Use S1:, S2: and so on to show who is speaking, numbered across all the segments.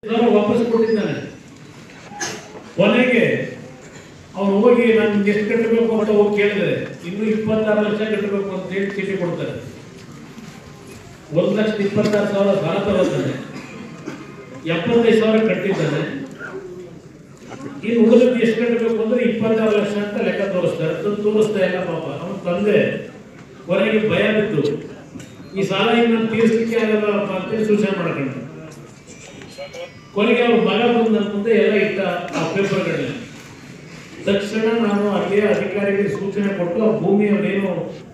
S1: ಸಾವಿರ ವಾಪಸ್ ಕೊಟ್ಟಿದ್ದಾನೆ ಕೊನೆಗೆ ಅವ್ನು ಹೋಗಿ ನಾನು ಎಷ್ಟು ಕಟ್ಟಬೇಕು ಅಂತ ಹೋಗಿ ಕೇಳಿದ್ರೆ ಇನ್ನು ಇಪ್ಪತ್ತಾರು ಲಕ್ಷ ಕಟ್ಟಬೇಕು ಅಂತ ಹೇಳಿ ಚೀಟಿ ಕೊಡ್ತಾರೆ ಒಂದು ಲಕ್ಷದ ಇಪ್ಪತ್ತಾರು ಸಾವಿರ ಸಾಲ ತಗೋತಾನೆ ಎಪ್ಪತ್ತೈದು ಸಾವಿರ ಕಟ್ಟಿದ್ದಾನೆ ಇನ್ನು ಉಳಿದದ್ದು ಎಷ್ಟು ಕಟ್ಟಬೇಕು ಅಂದ್ರೆ ಇಪ್ಪತ್ತಾರು ಲಕ್ಷ ಅಂತ ಲೆಕ್ಕ ತೋರಿಸ್ತಾರೆ ಅದನ್ನು ತೋರಿಸ್ತಾ ಇಲ್ಲ ಪಾಪ ಅವನ ತಂದೆ ಕೊನೆಗೆ ಭಯ ಬಿದ್ದು ಈ ಸಾಲ ಇನ್ನು ನಾನು ತೀರಿಸಲಿಕ್ಕೆ ಆಗಲ್ಲಪ್ಪ ಅಂತೇಳಿ ಸೂಚನೆ ಮಾಡ್ಕೊಂಡು ಕೊನೆಗೆ ಅವ್ರ ಮಗ ಬಂದು ನನ್ನ ಮುಂದೆ ಎಲ್ಲ ಇಟ್ಟ ಆ ಪೇಪರ್ಗಳಲ್ಲಿ ತಕ್ಷಣ ನಾನು ಅಲ್ಲಿಯ ಅಧಿಕಾರಿಗಳಿಗೆ ಸೂಚನೆ ಕೊಟ್ಟು ಆ ಭೂಮಿಯನ್ನೇನು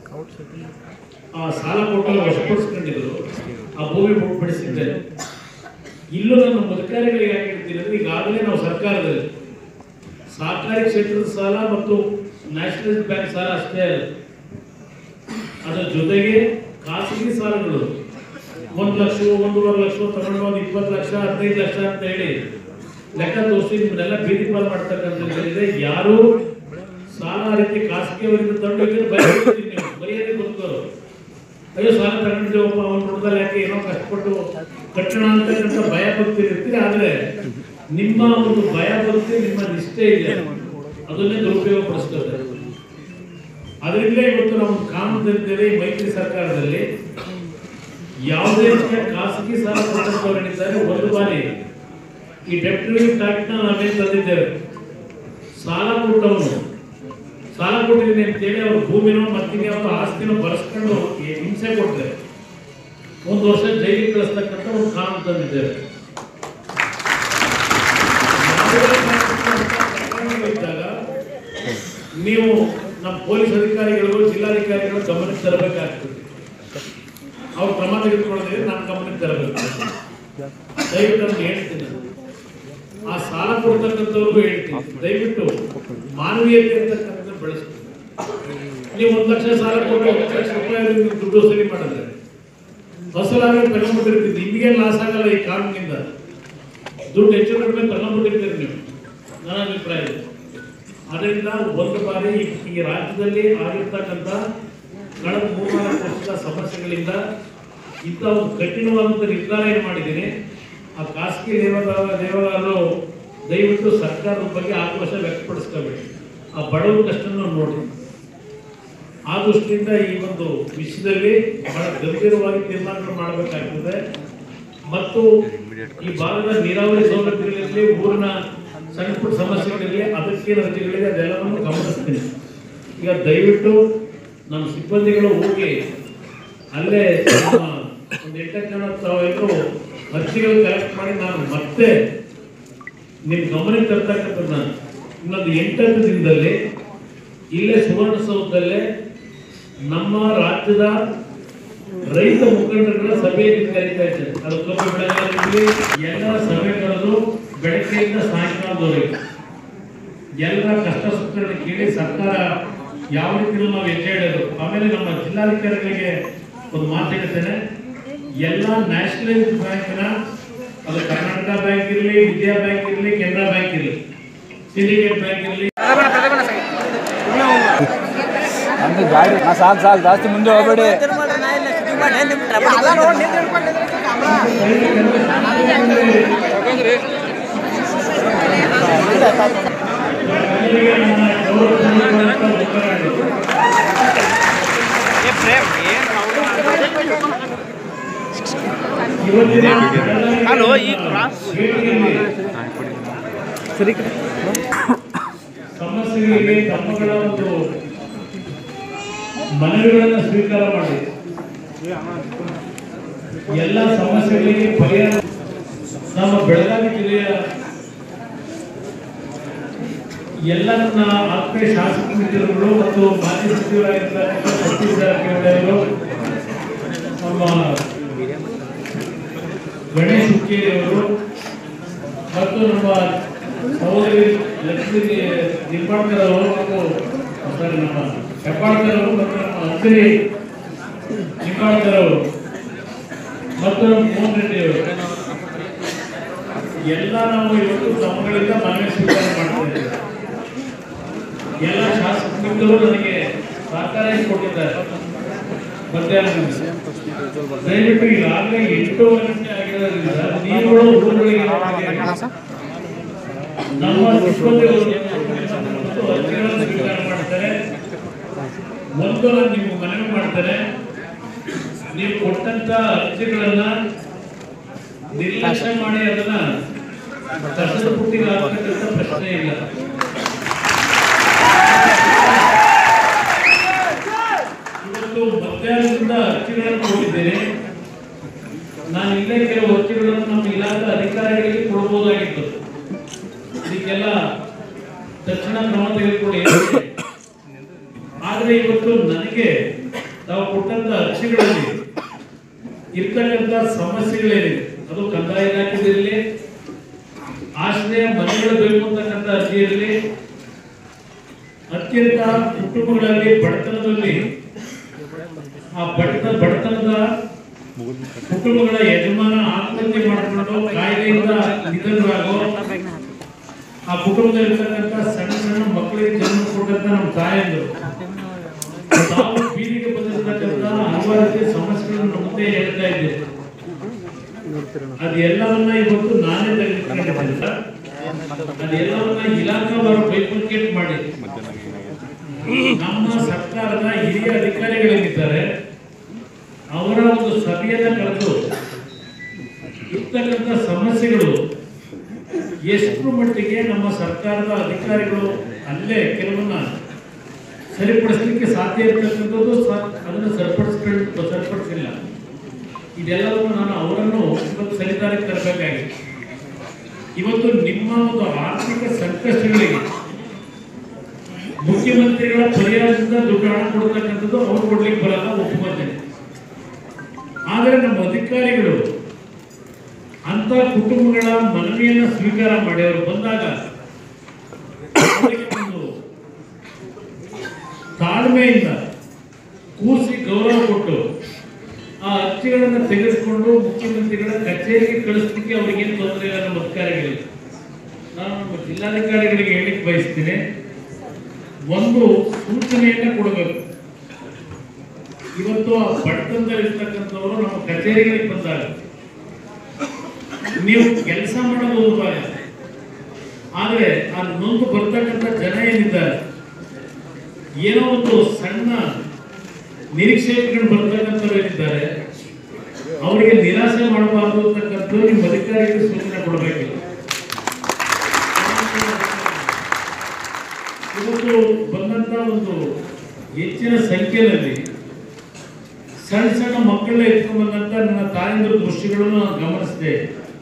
S1: ಆ ಸಾಲ ಕೊಟ್ಟು ವಶಪಡಿಸ್ಕೊಂಡಿದ್ರು ಆ ಭೂಮಿ ಮುಟ್ಪಡಿಸಿದ್ದೆ ಇಲ್ಲೂ ನನ್ನ ಅಧಿಕಾರಿಗಳಿಗೆ ಯಾಕೆ ಹೇಳ್ತೀನಿ ಅಂದ್ರೆ ಈಗಾಗಲೇ ನಾವು ಸರ್ಕಾರದಲ್ಲಿ ಸಹಕಾರಿ ಕ್ಷೇತ್ರದ ಸಾಲ ಮತ್ತು ನ್ಯಾಷನಲೈಸ್ ಬ್ಯಾಂಕ್ ಸಾಲ ಅಷ್ಟೇ ಅಲ್ಲ ಅದರ ಜೊತೆಗೆ ಖಾಸಗಿ ಸಾಲಗಳು ಒಂದು ಲಕ್ಷ ಒಂದೂವರೆ ಲಕ್ಷ ತಗೊಂಡು ಒಂದು ಇಪ್ಪತ್ತು ಲಕ್ಷ ಹದಿನೈದು ಲಕ್ಷ ಅಂತ ಹೇಳಿ ಲೆಕ್ಕ ತೋರಿಸಿ ನಿಮ್ಮನ್ನೆಲ್ಲ ಬೀದಿ ಪಾಲ್ ಮಾಡ್ತಕ್ಕಂಥದ್ದಿದೆ ಯಾರು ಸಾಲ ಆ ರೀತಿ ಖಾಸಗಿಯವರಿಂದ ತಗೊಂಡೋಗಿದ್ರೆ ಬರೀತೀರಿ ನೀವು ಬರೆಯೋದೇ ಗೊತ್ತವರು ಅಯ್ಯೋ ಸಾಲ ತಗೊಂಡಿದ್ದೇವಪ್ಪ ಅವ್ನು ನೋಡಿದ್ರೆ ಯಾಕೆ ಏನೋ ಕಷ್ಟಪಟ್ಟು ಕಟ್ಟಣ ಅಂತಕ್ಕಂಥ ಭಯ ಭಕ್ತಿ ಇರ್ತೀರಿ ಆದ್ರೆ ನಿಮ್ಮ ಒಂದು ಭಯ ಭಕ್ತಿ ನಿಮ್ಮ ನಿಷ್ಠೆ ಇದೆ ಅದನ್ನೇ ದುರುಪಯೋಗ ಪಡಿಸ್ತದೆ ಅದರಿಂದ ಇವತ್ತು ನಾವು ಕಾನೂನು ತಂದಿದ್ದೇವೆ ಈ ಮೈತ್ರಿ ಸರ್ಕಾರದಲ್ಲಿ ಯಾವುದೇ ರೀತಿಯ ಖಾಸಗಿ ಸಾಲ ಕೊಟ್ಟಂತವರೇನಿದ್ದಾರೆ ಒಂದು ಬಾರಿ ಈ ಡೆಪ್ಟ್ ರಿಲೀಫ್ ಆಕ್ಟ್ ನ ನಾವೇನು ತಂದಿದ್ದೇವೆ ಸಾಲ ಕೊಟ್ಟವನು ಸಾಲ ಕೊಟ್ಟಿದ್ದೀನಿ ಅಂತೇಳಿ ಅವ್ರ ಭೂಮಿನೋ ಮತ್ತಿಗೆ ಅವ್ರ ಆಸ್ತಿನೋ ಬರೆಸ್ಕೊಂಡು ಈ ಹಿಂಸೆ ಕೊಟ್ಟರೆ ಒಂದು ವರ್ಷ ಜೈಲಿಗೆ ಕಳಿಸ್ತಕ್ಕಂಥ ಒಂದು ಕಾನೂನು ತಂದಿದ್ದೇವೆ ಯಾವುದೇ ಕಾರಣಕ್ಕೂ ಇದ್ದಾಗ ನೀವು ನಮ್ಮ ಪೊಲೀಸ್ ಅಧಿಕಾರಿಗಳು ಜಿಲ್ಲಾಧಿಕಾರಿಗಳು ಗಮನಕ್ಕೆ ತರಬೇಕಾಗ್ತದೆ ಅವ್ರು ಕ್ರಮ ತೆಗೆದುಕೊಳ್ಳೋದ್ರೆ ನಾನು ಗಮನಕ್ಕೆ ತರಬೇಕು ದಯವಿಟ್ಟು ನಾನು ಹೇಳ್ತೀನಿ ಆ ಸಾಲ ಕೊಡ್ತಕ್ಕಂಥವ್ರಿಗೂ ಹೇಳ್ತೀನಿ ದಯವಿಟ್ಟು ಮಾನವೀಯತೆ ಅಂತಕ್ಕಂಥದ್ದು ಬೆಳೆಸ್ತೀನಿ ನೀವು ಒಂದು ಲಕ್ಷ ಸಾಲ ಕೊಟ್ಟು ಒಂದು ಲಕ್ಷ ರೂಪಾಯಿ ನೀವು ದುಡ್ಡು ವಸೂಲಿ ಮಾಡಿದ್ರೆ ವಸೂಲಾಗಿ ತಗೊಂಡ್ಬಿಟ್ಟಿರ್ತೀವಿ ನಿಮಗೆ ಲಾಸ್ ಆಗಲ್ಲ ಈ ಕಾನೂನಿಂದ ದುಡ್ಡು ಹೆಚ್ಚು ಕಡಿಮೆ ತಗೊಂಡ್ಬಿಟ್ಟಿರ್ತೀರಿ ನೀವು ನನ್ನ ಅಭಿಪ್ರಾಯ ಇದೆ. ಅದರಿಂದ ಒಂದು ಬಾರಿ ಈ- ಈ ರಾಜ್ಯದಲ್ಲಿ ಆಗಿರ್ತಕ್ಕಂಥ ಕಳೆದ ಮೂರ್ನಾಲ್ಕು ವರ್ಷದ ಸಮಸ್ಯೆಗಳಿಂದ ಇಂಥ ಒಂದು ಕಠಿಣವಾದಂಥ ನಿರ್ಧಾರ ಏನು ಮಾಡಿದ್ದೀನಿ ಆ ಖಾಸಗಿ ದೇವದಾರ ದೇವದಾರರು ದಯವಿಟ್ಟು ಸರ್ಕಾರದ ಬಗ್ಗೆ ಆಕ್ರೋಶ ವ್ಯಕ್ತಪಡಿಸ್ಕೋಬೇಡಿ ಆ ಬಡವರ ಕಷ್ಟನ ನೋಡಿ ಆ ದೃಷ್ಟಿಯಿಂದ ಈ ಒಂದು ವಿಷಯದಲ್ಲಿ ಬಹಳ ಗಂಭೀರವಾಗಿ ತೀರ್ಮಾನಗಳು ಮಾಡಬೇಕಾಗ್ತದೆ ಮತ್ತು ಈ ಭಾಗದ ನೀರಾವರಿ ಸೌಲಭ್ಯಗಳಿರಲಿ ಊರಿನ ಸಣ್ಣ ಪುಟ್ಟ ಸಮಸ್ಯೆಗಳಿರಲಿ ಅದಕ್ಕೇನು ಅರ್ಜಿಗಳಿದೆ ಅದೆಲ್ಲವನ್ನು ಗಮನಿಸ್ತೀನಿ ಈಗ ದಯವಿಟ್ಟು ನಮ್ಮ ಸಿಬ್ಬಂದಿಗಳು ಹೋಗಿ ಅಲ್ಲೇ ನಮ್ಮ ಒಂದು ಎಂಟತ್ತು ಜನ ತಾವೆಲ್ಲರೂ ಅರ್ಜಿಗಳು ಕಲೆಕ್ಟ್ ಮಾಡಿ ನಾನು ಮತ್ತೆ ನಿಮ್ಮ ಗಮನಕ್ಕೆ ತರ್ತಕ್ಕಂಥದ್ದು ನಾನು ಇನ್ನೊಂದು ಎಂಟತ್ತು ದಿನದಲ್ಲಿ ಇಲ್ಲೇ ಸುವರ್ಣಸೌಧದಲ್ಲೇ ನಮ್ಮ ರಾಜ್ಯದ ರೈತ ಮುಖಂಡರುಗಳ ಸಭೆಯನ್ನು ಕರೀತಾ ಇದ್ದಾರೆ ಅದು ಕಬ್ಬು ಬೆಳೆಗಾರರಿಗೆ ಎಲ್ಲ ಸಭೆ ಕರೆದು ಬೆಳಗ್ಗೆಯಿಂದ ಸಾಯಂಕಾಲದವರೆಗೆ ಎಲ್ಲರ ಕಷ್ಟ ಸುಖಗಳನ್ನ ಕೇಳಿ ಸರ್ಕಾರ ಯಾವ ರೀತಿ ನಾವು ಹೆಜ್ಜೆ ಇಡೋದು ಆಮೇಲೆ ನಮ್ಮ ಜಿಲ್ಲಾಧಿಕಾರಿಗಳಿಗೆ ಒಂದು ಮಾತು ಹೇಳ್ತೇನೆ ಎಲ್ಲ ನ್ಯಾಷನಲೈಸ್ ಬ್ಯಾಂಕ್ನ ಅದು ಕರ್ನಾಟಕ ಬ್ಯಾಂಕ್ ಇರಲಿ ವಿದ್ಯಾ ಬ್ಯಾಂಕ್ ಇರಲಿ ಕೆನರಾ ಬ್ಯಾಂಕ್ ಇರಲಿ ಸಿಂಡಿಕೇಟ್ ಬ್ಯಾಂಕ್ ಇರಲಿ
S2: ಅಂದ್ರೆ ಗಾಡಿ ನಾ ಸಾಕು ಸಾಕು ಜಾಸ್ತಿ ಮುಂದೆ ಹೋಗ್ಬೇಡಿ
S1: ಜನರಿಗೆ ನನ್ನ ಗೌರವಪೂರ್ವಕ ವಂದನೆಗಳು. ಇವತ್ತಿನ
S3: ಹಲೋ, ಈ ಕ್ರಾಸ್-
S1: ಭೇಟಿಯಲ್ಲಿ ಸಮಸ್ಯೆಗಳಿಗೆ ತಮ್ಮಗಳ ಒಂದು ಮನವಿಗಳನ್ನು ಸ್ವೀಕಾರ ಮಾಡಿ ಎಲ್ಲ ಸಮಸ್ಯೆಗಳಿಗೆ ಪರಿಹಾರ ನಮ್ಮ ಬೆಳಗಾವಿ ಜಿಲ್ಲೆಯ ಎಲ್ಲ ನನ್ನ ಆತ್ಮೀಯ ಶಾಸಕ ಮಿತ್ರರುಗಳು ಮತ್ತು ಮಾಜಿ ಸಚಿವರಾಗಿರ್ತಕ್ಕಂಥ ಸತೀಶ್ ಜಾರಕಿಹೊಳಿ ಅವರು ನಮ್ಮ ಗಣೇಶ್ ಹುಕ್ಕೇರಿ ಅವರು ಮತ್ತು ನಮ್ಮ ಸಹೋದರಿ ಲಕ್ಷ್ಮೀ ನಿಂಬಾಳ್ಕರ್ ಅವರು ಮತ್ತು ಸಾರಿ ನಮ್ಮ ಹೆಬ್ಬಾಳ್ಕರ್ ಅವರು ಮತ್ತು ನಮ್ಮ ಅಂಜಲಿ ನಿಂಬಾಳ್ಕರ್ ಅವರು ಮತ್ತು ನಮ್ಮ ಮೋಹನ್ ರೆಡ್ಡಿ ಅವರು ಎಲ್ಲ ನಾವು ಇವತ್ತು ತಮ್ಮಗಳಿಂದ ಮನವಿ ಸ್ವೀಕಾರ ಮಾಡ್ತಾ ಇದ್ದೇವೆ ಎಲ್ಲ ಶಾಸಕರು ನನಗೆ ಸಹಕಾರ ಕೊಟ್ಟಿದ್ದಾರೆ ಮಧ್ಯಾಹ್ನ ದಯವಿಟ್ಟು ಈಗಾಗಲೇ ಎಂಟು ಗಂಟೆ ಆಗಿರೋದ್ರಿಂದ ನೀವುಗಳು ಊರುಗಳಿಗೆ ಹೋಗಿ ಮುಖ್ಯಮಂತ್ರಿಗಳು ಅರ್ಜಿಗಳನ್ನು ಸ್ವೀಕಾರ ಮಾಡ್ತಾರೆ ಒಂದು ನಾನು ನಿಮ್ಗೆ ಮನವಿ ಮಾಡ್ತೇನೆ ನೀವು ಕೊಟ್ಟಂತ ಅರ್ಜಿಗಳನ್ನ ನಿರ್ಲಕ್ಷ್ಯ ಮಾಡಿ ಅದನ್ನ ಕಸದ ಪುಟ್ಟಿಗೆ ಹಾಕ್ತಕ್ಕಂಥ ಪ್ರಶ್ನೆ ಇಲ್ಲ ಇವತ್ತು ಮಧ್ಯಾಹ್ನದಿಂದ ಅರ್ಜಿಗಳನ್ನು ಕೊಟ್ಟಿದ್ದೇನೆ ನಾನು ಇಲ್ಲೇ ಕೆಲವು ಅರ್ಜಿಗಳನ್ನು ನಮ್ಮ ಇಲಾಖೆ ಅಧಿಕಾರಿಗಳಿಗೆ ಕೊಡಬಹುದಾಗಿತ್ತು ಇದಕ್ಕೆಲ್ಲ ತಕ್ಷಣ ಕ್ರಮ ತೆಗೆದುಕೊಳ್ಳಿ ಆದ್ರೆ ಇವತ್ತು ನನಗೆ ತಾವು ಕೊಟ್ಟಂತ ಅರ್ಜಿಗಳಲ್ಲಿ ಇರ್ತಕ್ಕಂಥ ಸಮಸ್ಯೆಗಳೇನಿದೆ ಅದು ಕಂದಾಯ ಇಲಾಖೆದಿರಲಿ ಆಶ್ರಯ ಮನೆಗಳು ಬೇಕು ಅಂತಕ್ಕಂಥ ಅರ್ಜಿ ಇರಲಿ ಅತ್ಯಂತ ಕುಟುಂಬಗಳಲ್ಲಿ ಬಡತನದಲ್ಲಿ ಆ ಬಡತನ ಬಡತನದ ಕುಟುಂಬಗಳ ಯಜಮಾನ ಆತ್ಮಹತ್ಯೆ ಮಾಡಿಕೊಂಡು ಕಾಯಿಲೆಯಿಂದ ನಿಧನರಾಗೋ ಆ ಕುಟುಂಬದಲ್ಲಿರ್ತಕ್ಕಂಥ ಸಣ್ಣ ಸಣ್ಣ ಮಕ್ಕಳಿಗೆ ಜನ್ಮ ಕೊಟ್ಟಂತ ನಮ್ಮ ತಾಯಂದರು ತಾವು ಬೀದಿಗೆ ಬಂದಿರತಕ್ಕಂಥ ಹಲವಾರು ರೀತಿಯ ಸಮಸ್ಯೆಗಳನ್ನು ನಮ್ಮ ಮುಂದೆ ಹೇಳ್ತಾ ಇದ್ದೇವೆ ಅದೆಲ್ಲವನ್ನ ಇವತ್ತು ನಾನೇ ತೆಗೆದುಕೊಂಡಿದ್ದ ಅದೆಲ್ಲವನ್ನ ಇಲಾಖಾವಾರು ಬೈಫರ್ಕೇಟ್ ಮಾಡಿ ನಮ್ಮ ಸರ್ಕಾರದ ಹಿರಿಯ ಅಧಿಕಾರಿಗಳೇನಿದ್ದಾರೆ ಅವರ ಒಂದು ಸಭೆಯನ್ನ ಕರೆದು ಇರ್ತಕ್ಕಂಥ ಸಮಸ್ಯೆಗಳು ಎಷ್ಟು ಮಟ್ಟಿಗೆ ನಮ್ಮ ಸರ್ಕಾರದ ಅಧಿಕಾರಿಗಳು ಅಲ್ಲೇ ಕೆಲವನ್ನ ಸರಿಪಡಿಸಲಿಕ್ಕೆ ಸಾಧ್ಯ ಇರ್ತಕ್ಕಂಥದ್ದು ಸ- ಅದನ್ನು ಸರಿಪಡಿಸ್ಕೊಂಡು ಸರಿಪಡಿಸಿಲ್ಲ ಇದೆಲ್ಲವನ್ನು ನಾನು ಅವರನ್ನು ಇವತ್ತು ಸರಿದಾರಿಗೆ ತರಬೇಕಾಗಿದೆ ಇವತ್ತು ನಿಮ್ಮ ಒಂದು ಆರ್ಥಿಕ ಸಂಕಷ್ಟಗಳಿಗೆ ಮುಖ್ಯಮಂತ್ರಿಗಳ ಪರಿಹಾರದಿಂದ ದುಡ್ಡು ಹಣ ಕೊಡ್ತಕ್ಕಂಥದ್ದು ಅವ್ರು ಕೊಡ್ಲಿಕ್ಕೆ ಬರಲ್ಲ ಒಪ್ಪುವಂತೇನೆ ಆದರೆ ನಮ್ಮ ಅಧಿಕಾರಿಗಳು ಅಂತ ಕುಟುಂಬಗಳ ಮನವಿಯನ್ನ ಸ್ವೀಕಾರ ಮಾಡಿ ಅವರು ಬಂದಾಗ ಅವರಿಗೆ ಒಂದು ತಾಳ್ಮೆಯಿಂದ ಕೂರಿಸಿ ಗೌರವ ಕೊಟ್ಟು ಆ ಅರ್ಜಿಗಳನ್ನು ತೆಗೆದುಕೊಂಡು ಮುಖ್ಯಮಂತ್ರಿಗಳ ಕಚೇರಿಗೆ ಕಳಿಸ್ಲಿಕ್ಕೆ ಅವ್ರಿಗೇನು ತೊಂದರೆ ಇಲ್ಲ ನಮ್ಮ ಅಧಿಕಾರಿಗಳಿಗೆ ನಾನು ನಮ್ಮ ಜಿಲ್ಲಾಧಿಕಾರಿಗಳಿಗೆ ಹೇಳಿಕ್ ಬಯಸ್ತೀನಿ ಒಂದು ಸೂಚನೆಯನ್ನ ಕೊಡಬೇಕು ಇವತ್ತು ಆ ಬಡತನದಲ್ಲಿರ್ತಕ್ಕಂಥವರು ನಮ್ಮ ಕಚೇರಿಗಳಿಗೆ ಬಂದಾಗ ನೀವು ಕೆಲಸ ಮಾಡೋದು ಒಂದು ಭಾಗ ಆದ್ರೆ ಆ ನೊಂದು ಬರ್ತಕ್ಕಂಥ ಜನ ಏನಿದ್ದಾರೆ ಏನೋ ಒಂದು ಸಣ್ಣ ನಿರೀಕ್ಷೆ ಇಟ್ಕೊಂಡು ಬರ್ತಕ್ಕಂಥವ್ರು ಏನಿದ್ದಾರೆ ಅವರಿಗೆ ನಿರಾಸೆ ಮಾಡಬಾರದು ಅಂತಕ್ಕಂಥದ್ದು ನಿಮ್ಮ ಅಧಿಕಾರಿಗಳಿಗೆ ಸೂಚನೆ ಕೊಡಬೇಕಿಲ್ಲ ಇವತ್ತು ಬಂದಂತ ಒಂದು ಹೆಚ್ಚಿನ ಸಂಖ್ಯೆಯಲ್ಲಿ ಸಣ್ಣ ಸಣ್ಣ ಮಕ್ಕಳನ್ನ ಎತ್ಕೊಂಡ್ ಬಂದಂತ ನನ್ನ ತಾಯಂದ್ರ ದೃಶ್ಯಗಳನ್ನು ನಾನು ಗಮನಿಸಿದೆ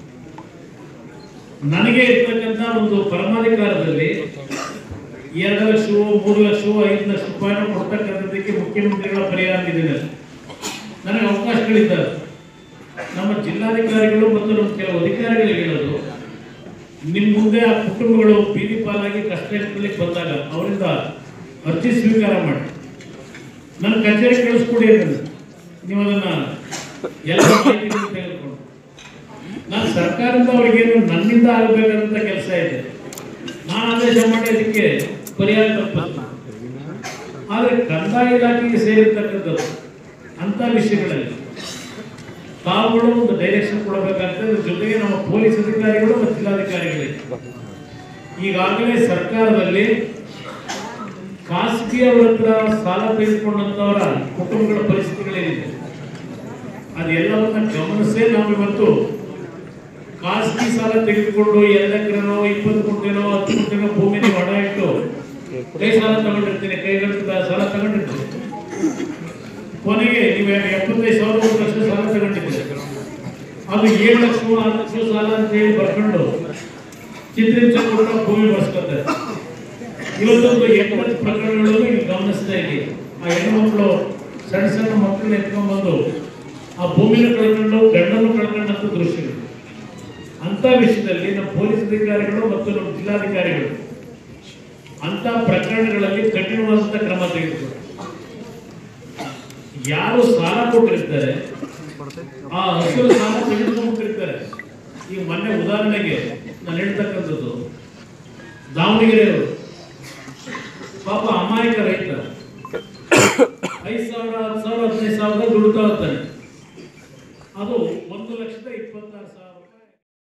S1: ನನಗೆ ಇರ್ತಕ್ಕಂಥ ಒಂದು ಪರಮಾಧಿಕಾರದಲ್ಲಿ ಎರಡು ಲಕ್ಷವೋ ಮೂರು ಲಕ್ಷವೋ ಐದು ಲಕ್ಷ ರೂಪಾಯಿನ ಕೊಡ್ತಕ್ಕಂಥದ್ದಕ್ಕೆ ಮುಖ್ಯಮಂತ್ರಿಗಳ ಪರಿಹಾರ ನಿಧಿನಲ್ಲಿ ನನಗೆ ಅವಕಾಶಗಳಿದ್ದಾವೆ ನಮ್ಮ ಜಿಲ್ಲಾಧಿಕಾರಿಗಳು ಮತ್ತು ನಮ್ಮ ಕೆಲವು ಅಧಿಕಾರಿಗಳಿಗೆ ಹೇಳೋದು ನಿಮ್ಮ ಮುಂದೆ ಆ ಕುಟುಂಬಗಳು ಬೀದಿ ಪಾಲಾಗಿ ಕಷ್ಟ ಇಟ್ಕೊಳ್ಳಿಕ್ಕೆ ಬಂದಾಗ ಅವರಿಂದ ಅರ್ಜಿ ಸ್ವೀಕಾರ ಮಾಡಿ ನನ್ನ ಕಚೇರಿ ಕಳಿಸ್ಕೊಡಿ ಅದನ್ನ ನೀವು ಅದನ್ನ ಎಲ್ಲ ಮಾಹಿತಿಗಳನ್ನು ತೆಗೆದುಕೊಂಡು ನಾನು ಸರ್ಕಾರದಿಂದ ಅವರಿಗೇನು ನನ್ನಿಂದ ಆಗಬೇಕಾದಂತ ಕೆಲಸ ಇದೆ ನಾನು ಆದೇಶ ಮಾಡಿ ಅದಕ್ಕೆ ಪರಿಹಾರ ತಪ್ಪಿಸ್ತೀನಿ ಆದರೆ ಕಂದಾಯ ಇಲಾಖೆಗೆ ಸೇರಿರ್ತಕ್ಕಂಥದ್ದು ಅಂತ ವಿಷಯಗಳಲ್ಲಿ ತಾವುಗಳು ಒಂದು ಡೈರೆಕ್ಷನ್ ಕೊಡಬೇಕಾಗ್ತದೆ ಅದ್ರ ಜೊತೆಗೆ ನಮ್ಮ ಪೊಲೀಸ್ ಅಧಿಕಾರಿಗಳು ಮತ್ತು ಜಿಲ್ಲಾಧಿಕಾರಿಗಳಿಗೆ ಈಗಾಗಲೇ ಸರ್ಕಾರದಲ್ಲಿ ಖಾಸಗಿಯವರ ಹತ್ರ ಸಾಲ ತೆಗೆದುಕೊಂಡಂತವರ ಕುಟುಂಬಗಳ ಪರಿಸ್ಥಿತಿಗಳೇನಿದೆ ಅದೆಲ್ಲವನ್ನ ಗಮನಿಸೇ ನಾವು ಇವತ್ತು ಖಾಸಗಿ ಸಾಲ ತೆಗೆದುಕೊಂಡು ಎರಡು ಎಕರೆನೋ ಇಪ್ಪತ್ತು ಗುಂಟೆನೋ ಹತ್ತು ಗುಂಟೆನೋ ಭೂಮಿ ನೀವು ಹಣ ಇಟ್ಟು ಕೈ ಸಾಲ ತಗೊಂಡಿರ್ತೀನಿ ಕೈಗೆಟುಕದ ಸಾಲ ತಗೊಂಡಿರ್ತೀನಿ ಕೊನೆಗೆ ನೀವು ಎಪ್ಪತ್ತೈದು ಸಾವಿರ ಒಂದು ಲಕ್ಷ ಸಾಲ ತಗೊಂಡಿದ್ದೀರಿ ಅದು ಏಳು ಲಕ್ಷ ಆರು ಲಕ್ಷ ಸಾಲ ಅಂತ ಹೇಳಿ ಬರ್ಕೊಂಡು ಚಿತ್ರೀಕರಣ ಭೂಮಿ ಬಳಸ್ಕೊತಾರೆ ಇವತ್ತೊಂದು ಎಂಬತ್ತು ಪ್ರಕರಣಗಳನ್ನು ಈಗ ಗಮನಿಸ್ತಾ ಇದ್ದೀವಿ ಆ ಹೆಣ್ಣು ಮಕ್ಕಳು ಸಣ್ಣ ಸಣ್ಣ ಮಕ್ಕಳನ್ನ ಎತ್ಕೊಂಡ್ಬಂದು ಆ ಭೂಮಿನ ಕಳ್ಕೊಂಡು ಗಂಡನ್ನು ಕಳ್ಕೊಂಡಂತ ದೃಶ್ಯಗಳು ಅಂತ ವಿಷಯದಲ್ಲಿ ನಮ್ಮ ಪೊಲೀಸ್ ಅಧಿಕಾರಿಗಳು ಮತ್ತು ನಮ್ಮ ಜಿಲ್ಲಾಧಿಕಾರಿಗಳು ಅಂತ ಪ್ರಕರಣಗಳಲ್ಲಿ ಕಠಿಣವಾದಂತ ಕ್ರಮ ತೆಗೆದುಕೊಂಡು ಯಾರು ಸಾಲ ಕೊಟ್ಟಿರ್ತಾರೆ ಆ ಹಸಿರು ಸಾಲ ತೆಗೆದುಕೊಂಡಿರ್ತಾರೆ ಈಗ ಮೊನ್ನೆ ಉದಾಹರಣೆಗೆ ನಾನು ಹೇಳ್ತಕ್ಕಂಥದ್ದು ದಾವಣಗೆರೆಯವರು ಪಾಪ ಅಮಾಯಕ ರೈತ ಐದು ಸಾವಿರ ಹತ್ತು ಸಾವಿರ ಹದಿನೈದು ಸಾವಿರ ದುಡ್ತಾ ಹೋಗ್ತಾರೆ